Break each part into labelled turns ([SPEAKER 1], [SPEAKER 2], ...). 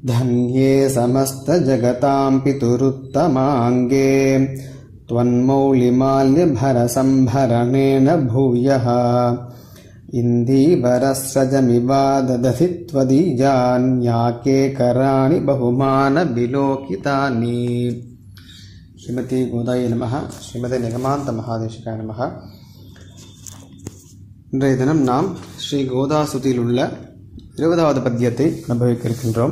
[SPEAKER 1] धन्ये समस्तजगतां पितुरुत्तमाङ्गे त्वन्मौलिमाल्यभरसम्भरणेन भूयः इन्दीवरस्रजमिवादधि त्वदीयान्याके कराणि बहुमानविलोकितानि श्रीमती गोदाय நமः ஸ்ரீமதி நிகமாந்த மகாதேசிகாய நமः இன்றைய தினம் நாம் ஸ்ரீ கோதாசுதியில் உள்ள இருபதாவது பத்தியத்தை அனுபவிக்க இருக்கின்றோம்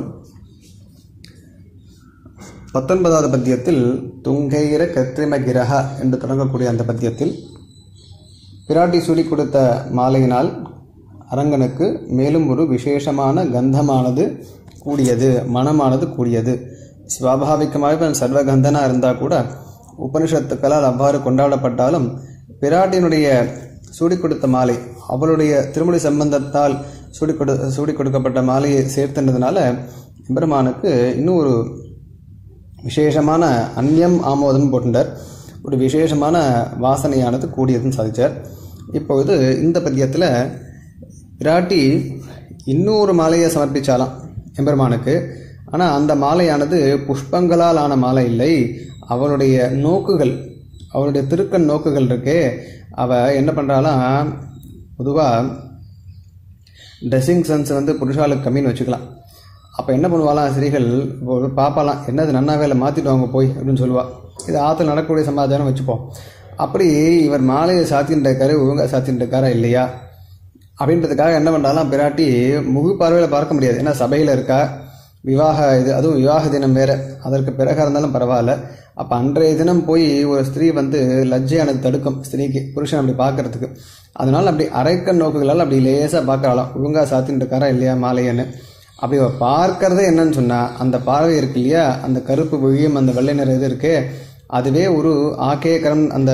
[SPEAKER 1] பத்தொன்பதாவது பத்தியத்தில் துங்கைர கத்திரிமகிரக என்று தொடங்கக்கூடிய அந்த பத்தியத்தில் பிராட்டி சூடி கொடுத்த மாலையினால் அரங்கனுக்கு மேலும் ஒரு விசேஷமான கந்தமானது கூடியது மனமானது கூடியது சுவாபாவிகமாக இவன் சர்வகந்தனா இருந்தால் கூட உபனிஷத்துக்களால் அவ்வாறு கொண்டாடப்பட்டாலும் பிராட்டியினுடைய சூடி கொடுத்த மாலை அவளுடைய திருமணி சம்பந்தத்தால் சூடி கொடு சூடி கொடுக்கப்பட்ட மாலையை சேர்த்துனதுனால எம்பெருமானுக்கு இன்னும் ஒரு விசேஷமான அந்நியம் ஆமோதம் போட்டுட்டார் ஒரு விசேஷமான வாசனையானது கூடியதுன்னு சாதிச்சார் இப்பொழுது இந்த பத்தியத்தில் பிராட்டி இன்னொரு மாலையை சமர்ப்பிச்சாலாம் எம்பெருமானுக்கு ஆனால் அந்த மாலையானது புஷ்பங்களால் ஆன மாலை இல்லை அவளுடைய நோக்குகள் அவளுடைய திருக்கண் நோக்குகள் இருக்கே அவள் என்ன பண்ணுறாலாம் பொதுவாக ட்ரெஸ்ஸிங் சென்ஸ் வந்து புருஷாளுக்கு கம்மின்னு வச்சுக்கலாம் அப்போ என்ன பண்ணுவாலாம் ஸ்திரீகள் ஒரு பாப்பாலாம் என்னது நன்னா வேலை மாற்றிட்டு வாங்க போய் அப்படின்னு சொல்லுவாள் இது ஆற்றுல நடக்கக்கூடிய சமாச்சாரம் வச்சுப்போம் அப்படி இவர் மாலையை சாத்தின்னு இருக்காரு ஒழுங்காக சாத்தின்னு இருக்காரா இல்லையா அப்படின்றதுக்காக என்ன பண்ணுறாலாம் பிராட்டி முகு பார்வையில் பார்க்க முடியாது ஏன்னா சபையில் இருக்கா விவாக இது அதுவும் விவாக தினம் வேறு அதற்கு பிறகு இருந்தாலும் பரவாயில்ல அப்போ அன்றைய தினம் போய் ஒரு ஸ்திரீ வந்து லஜ்ஜையானது தடுக்கும் ஸ்திரீக்கு புருஷன் அப்படி பார்க்கறதுக்கு அதனால் அப்படி அரைக்கண் நோக்குகளால் அப்படி லேசாக பார்க்கலாம் ஒழுங்காக சாத்தின்னு இருக்காரா இல்லையா மாலையன்னு அப்படி பார்க்கறதே என்னன்னு சொன்னால் அந்த பார்வை இருக்கு இல்லையா அந்த கருப்பு விழியும் அந்த வெள்ளை நிற இது இருக்கே அதுவே ஒரு ஆக்கேகரம் அந்த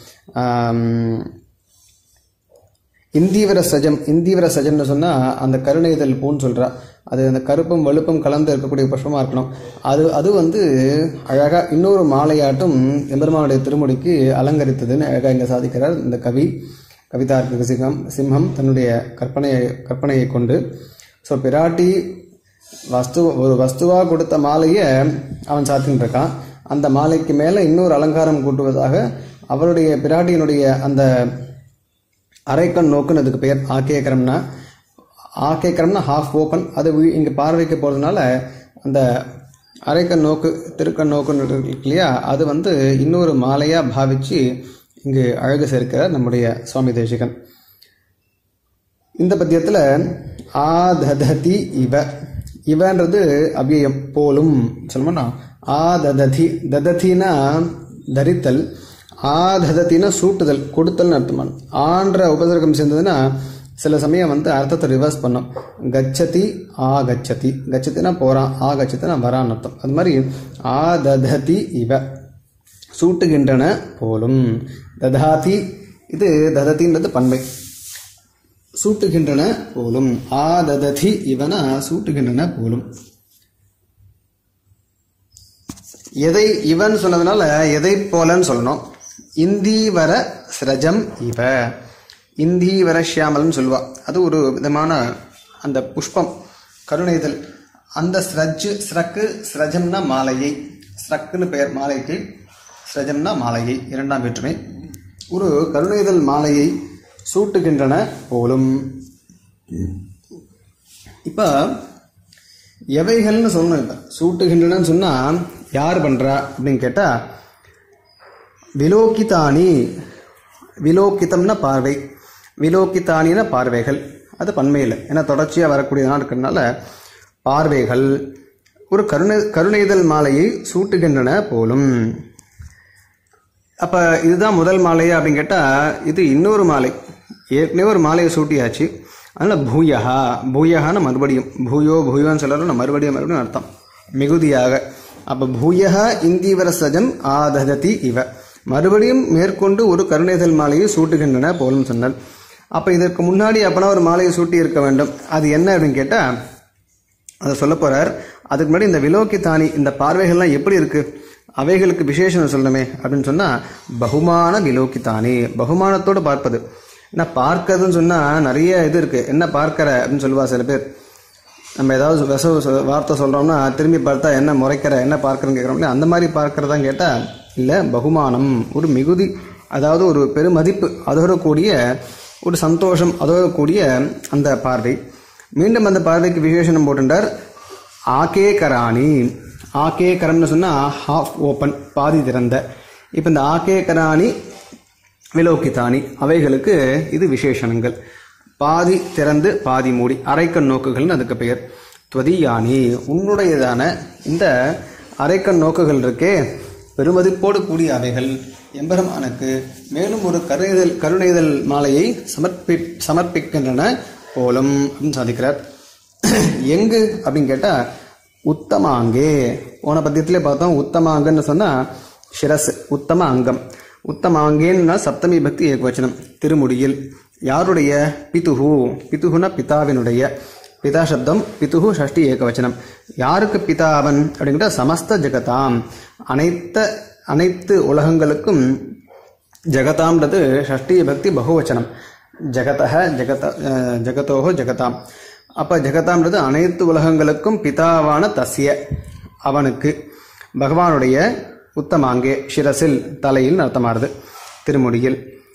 [SPEAKER 1] இந்தீவர சஜம் இந்தீவர சஜம்னு சொன்னால் அந்த கருணைதல் பூன்னு சொல்கிறா அது அந்த கருப்பும் வெளுப்பும் கலந்து இருக்கக்கூடிய புஷ்பமாக இருக்கணும் அது அது வந்து அழகாக இன்னொரு மாலையாட்டும் எம்பெருமானுடைய திருமுடிக்கு அலங்கரித்ததுன்னு அழகாக இங்கே சாதிக்கிறார் இந்த கவி கவிதார்க்கு சிங்கம் சிம்ஹம் தன்னுடைய கற்பனையை கற்பனையை கொண்டு ஸோ பிராட்டி வஸ்து ஒரு வஸ்துவாக கொடுத்த மாலையை அவன் சாத்தின்னு இருக்கான் அந்த மாலைக்கு மேலே இன்னொரு அலங்காரம் கூட்டுவதாக அவருடைய பிராட்டியினுடைய அந்த அரைக்கண் நோக்குன்னு அதுக்கு பேர் ஆக்கேக்கரம்னா ஆக்கேக்கரம்னா ஹாஃப் ஓப்பன் அது இங்கே பார்வைக்கு போகிறதுனால அந்த அரைக்கண் நோக்கு திருக்கண் நோக்குன்னு இருக்கு இல்லையா அது வந்து இன்னொரு மாலையாக பாவித்து இங்கு அழகு சேர்க்கிறார் நம்முடைய சுவாமி தேசிகன் இந்த பத்தியத்தில் ஆததி இவ இவன்றது அவ்வியம் போலும் சொல்லணும்னா ஆததி தததினா தரித்தல் ஆததத்தினா சூட்டுதல் கொடுத்தல்னு அர்த்தமான ஆன்ற உபசர்க்கம் சேர்ந்ததுன்னா சில சமயம் வந்து அர்த்தத்தை ரிவர்ஸ் பண்ணும் கச்சதி ஆ கச்சதி கச்சத்தினா போகிறான் ஆ கச்சத்தினா வரான்னு அர்த்தம் அது மாதிரி ஆததி இவ சூட்டுகின்றன போலும் ததாதி இது ததத்தின்றது பன்மை சூட்டுகின்றன போலும் ஆதததி இவன சூட்டுகின்றன போலும் எதை இவன் சொன்னதுனால எதை போலன்னு சொல்லணும் இந்தீவர சிரஜம் இவ இந்தீவர ஷியாமல்னு சொல்லுவா அது ஒரு விதமான அந்த புஷ்பம் கருணைதல் அந்த ஸ்ரஜ் ஸ்ரக்கு ஸ்ரஜம்னா மாலையை ஸ்ரக்குன்னு பெயர் மாலைக்கு ஸ்ரஜம்னா மாலையை இரண்டாம் வேற்றுமை ஒரு கருணைதல் மாலையை சூட்டுகின்றன போலும் இப்போ எவைகள்னு சொல்லணும் இப்போ சூட்டுகின்றனன்னு சொன்னால் யார் பண்ணுறா அப்படின்னு கேட்டால் விலோக்கிதானி விலோக்கிதம்னா பார்வை விலோக்கித்தானின பார்வைகள் அது பன்மையில் ஏன்னா தொடர்ச்சியாக வரக்கூடியதாக இருக்கிறதுனால பார்வைகள் ஒரு கருணை கருணைதல் மாலையை சூட்டுகின்றன போலும் அப்போ இதுதான் முதல் மாலையா அப்படின்னு கேட்டால் இது இன்னொரு மாலை ஏற்கனவே ஒரு மாலையை சூட்டியாச்சு அதனால் பூயஹா பூயஹான்னு மறுபடியும் பூயோ பூயோன்னு சொல்லலாம் மறுபடியும் மறுபடியும் அர்த்தம் மிகுதியாக அப்போ பூயஹா இந்தீவர சஜம் ஆதததி இவ மறுபடியும் மேற்கொண்டு ஒரு கருணைதல் மாலையை சூட்டுகின்றன போலும் சொன்னார் அப்போ இதற்கு முன்னாடி அப்பனா ஒரு மாலையை சூட்டி இருக்க வேண்டும் அது என்ன அப்படின்னு கேட்டால் அதை சொல்ல போகிறார் அதுக்கு முன்னாடி இந்த விலோக்கி தானி இந்த பார்வைகள்லாம் எப்படி இருக்குது அவைகளுக்கு விசேஷம் சொல்லணுமே அப்படின்னு சொன்னால் பகுமான விலோக்கி தானி பகுமானத்தோடு பார்ப்பது என்ன பார்க்கறதுன்னு சொன்னால் நிறைய இது இருக்குது என்ன பார்க்கற அப்படின்னு சொல்லுவா சில பேர் நம்ம ஏதாவது விச சொ- வார்த்தை சொல்கிறோம்னா திரும்பி பார்த்தா என்ன முறைக்கிற என்ன பார்க்குறேன்னு கேட்குறோம் அந்த மாதிரி பார்க்கறதா கேட்டால் இல்லை பகுமானம் ஒரு மிகுதி அதாவது ஒரு பெருமதிப்பு அதோட கூடிய ஒரு சந்தோஷம் அதோட கூடிய அந்த பார்வை மீண்டும் அந்த பார்வைக்கு விசேஷனம் போட்டுட்டார் ஆகே கராணி ஆகே கரம்னு சொன்னால் ஹாஃப் ஓப்பன் பாதி திறந்த இப்போ இந்த ஆகே கராணி விலோக்கிதானி அவைகளுக்கு இது விசேஷணங்கள் பாதி திறந்து பாதி மூடி அரைக்கண் நோக்குகள்னு அதுக்கு பெயர் துவதியானி உன்னுடையதான இந்த அரைக்கண் நோக்குகள் இருக்கே பெருமதிப்போடு கூடிய அவைகள் எம்பெருமானுக்கு மேலும் ஒரு கருணைதல் கருணைதல் மாலையை சமர்ப்பி சமர்ப்பிக்கின்றன போலும் அப்படின்னு சாதிக்கிறார் எங்கு அப்படின்னு கேட்டால் உத்தமாங்கே போன பத்தியத்திலே பார்த்தோம் உத்தமாங்கன்னு சொன்னால் சிரஸ் உத்தம அங்கம் உத்தமாங்கேன்னா சப்தமி பக்தி ஏகவச்சனம் திருமுடியில் யாருடைய பிதுகு பிதுகுனா பிதாவினுடைய பிதா சப்தம் பிதுகு ஷஷ்டி ஏகவச்சனம் யாருக்கு பிதா அவன் அப்படிங்கிற சமஸ்த ஜெகதாம் அனைத்த அனைத்து உலகங்களுக்கும் ஜெகதாம்ன்றது ஷஷ்டிய பக்தி பகுவச்சனம் ஜெகதः ஜெகத அஹ், ஜெகதோஹோ ஜெகதாம் அப்போ ஜெகதாம்ன்றது அனைத்து உலகங்களுக்கும் பிதாவான தஸ்ய அவனுக்கு பகவானுடைய உத்தமாங்கே சிரசில் தலையில் அர்த்தமாறுது திருமுடியில்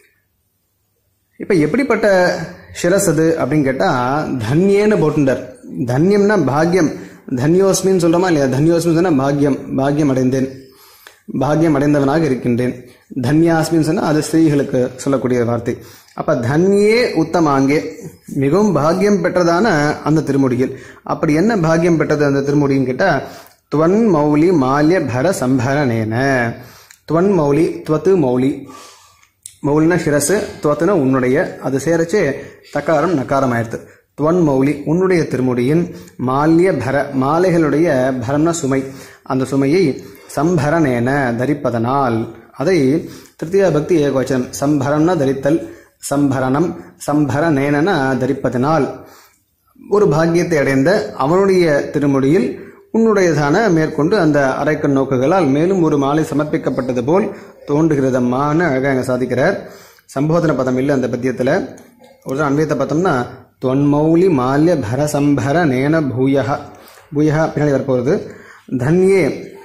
[SPEAKER 1] இப்போ எப்படிப்பட்ட சிரஸ் அது அப்படின்னு கேட்டால் தன்யேன்னு போட்டுண்டார் தன்யம்னா பாக்யம் தன்யோஸ்மின்னு சொல்கிறோமா இல்லையா தன்யோஸ்மின்னு சொன்னால் பாக்யம் பாக்யம் அடைந்தேன் பாக்யம் அடைந்தவனாக இருக்கின்றேன் தன்யாஸ்மின்னு சொன்னால் அது ஸ்திரீகளுக்கு சொல்லக்கூடிய வார்த்தை அப்போ தன்யே உத்தமாங்கே மிகவும் பாக்கியம் பெற்றதான அந்த திருமுடியில் அப்படி என்ன பாக்கியம் பெற்றது அந்த திருமுடின்னு கேட்டால் துவன் மௌலி மால்ய பர சம்பரணேன துவன் மௌலி துவத்து மௌலி மௌலினா சிரசு துவத்துனா உன்னுடைய அது சேரச்சு தக்காரம் நக்காரம் ஆயிடுது துவன் மௌலி உன்னுடைய திருமுடியின் மால்ய பர மாலைகளுடைய பரம்னா சுமை அந்த சுமையை சம்பரணேன தரிப்பதனால் அதை திருத்தியா பக்தி ஏகவச்சனம் சம்பரம்னா தரித்தல் சம்பரணம் சம்பரணேனா தரிப்பதனால் ஒரு பாக்கியத்தை அடைந்த அவனுடைய திருமுடியில் உன்னுடையதான மேற்கொண்டு அந்த அரைக்கண் நோக்குகளால் மேலும் ஒரு மாலை சமர்ப்பிக்கப்பட்டது போல் தோன்றுகிறதம்மான்னு அழகாக அங்கே சாதிக்கிறார் சம்போதன பதம் இல்லை அந்த பத்தியத்தில் ஒரு அன்வயத்தை பார்த்தோம்னா தொன்மௌலி மால்ய பரசம்பர நேன பூயக பூயக பின்னாடி வரப்போகுது தன்யே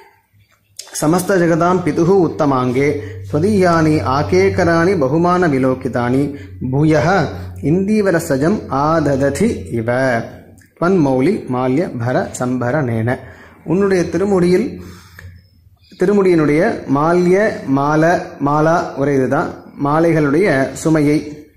[SPEAKER 1] ಸಮಸ್ತ ಜಗದಾಂ ಪಿತುಃ ಉತ್ತಮಾಂಗೆ ಸ್ವದೀಯಾನಿ ಆಕೇಕರಾಣಿ ಬಹುಮಾನ ವಿಲೋಕಿತಾನಿ ಭೂಯಃ ಇಂದೀವರ ಸಜಂ ಆದದಧಿ ಇವ த்வன்மௌலி மால்ய பர சம்பரணேன உன்னுடைய திருமுடியில் திருமுடியினுடைய மால்ய மால மாலா ஒரே இதுதான் மாலைகளுடைய சுமையை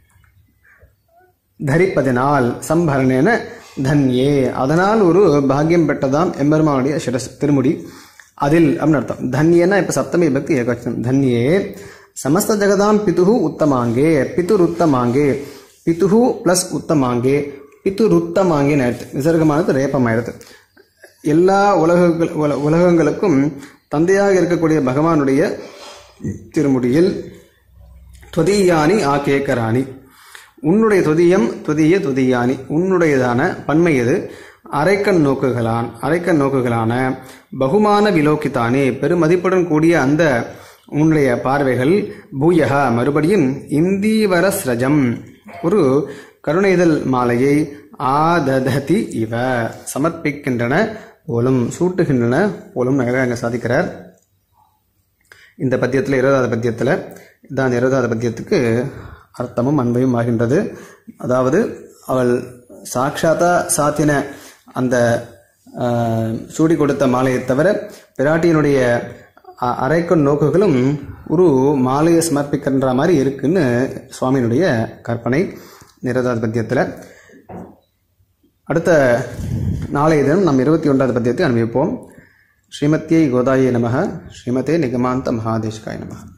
[SPEAKER 1] தரிப்பதனால் சம்பரணேன தன்யே அதனால் ஒரு பாக்கியம் பெற்றதாம் எம்பெருமானுடைய சிரஸ் திருமுடி அதில் அப்படின்னு அர்த்தம் தன்யேனா இப்ப சப்தமி பக்தி ஏகவச்சனம் தன்யே சமஸ்த ஜெகதாம் பிதுகு உத்தமாங்கே பிதுருத்தமாங்கே பிதுகு பிளஸ் உத்தமாங்கே பிதுருத்தமாங்கேன்னு ஆயிடுது விசர்க்கமானது ரேப்பமாயிடுது எல்லா உலகங்கள் உல- உலகங்களுக்கும் தந்தையாக இருக்கக்கூடிய பகவானுடைய திருமுடியில் துவதீயானி ஆகேக்கராணி உன்னுடைய துதியம் துதிய துதியானி உன்னுடையதான பன்மை எது அரைக்கண் நோக்குகளான் அரைக்கண் நோக்குகளான பகுமான விலோக்கித்தானே பெருமதிப்புடன் கூடிய அந்த உன்னுடைய பார்வைகள் பூயகா மறுபடியும் இந்தீவர ஸ்ரஜம் ஒரு கருணைதல் மாலையை ஆதததி இவ சமர்ப்பிக்கின்றன போலும் சூட்டுகின்றன போலும் அழகாக அங்கே சாதிக்கிறார் இந்த பத்தியத்தில் இருபதாவது பத்தியத்தில் தான் இருபதாவது பத்தியத்துக்கு அர்த்தமும் அன்பையும் ஆகின்றது அதாவது அவள் சாட்சாத்தா சாத்தின அந்த ஆஹ், சூடி கொடுத்த மாலையை தவிர பிராட்டியினுடைய அ- அரைக்கண் நோக்குகளும் ஒரு மாலையை சமர்ப்பிக்கின்ற மாதிரி இருக்குன்னு சுவாமியினுடைய கற்பனை இருபதாவது பத்தியத்தில் அடுத்த நாளைய தினம் நம்ம இருபத்தி ஒன்றாவது பத்தியத்தை அனுபவிப்போம் ஸ்ரீமத்தியை கோதாயை நமக ஸ்ரீமதே நிகமாந்த மகாதேஷ்காய நமக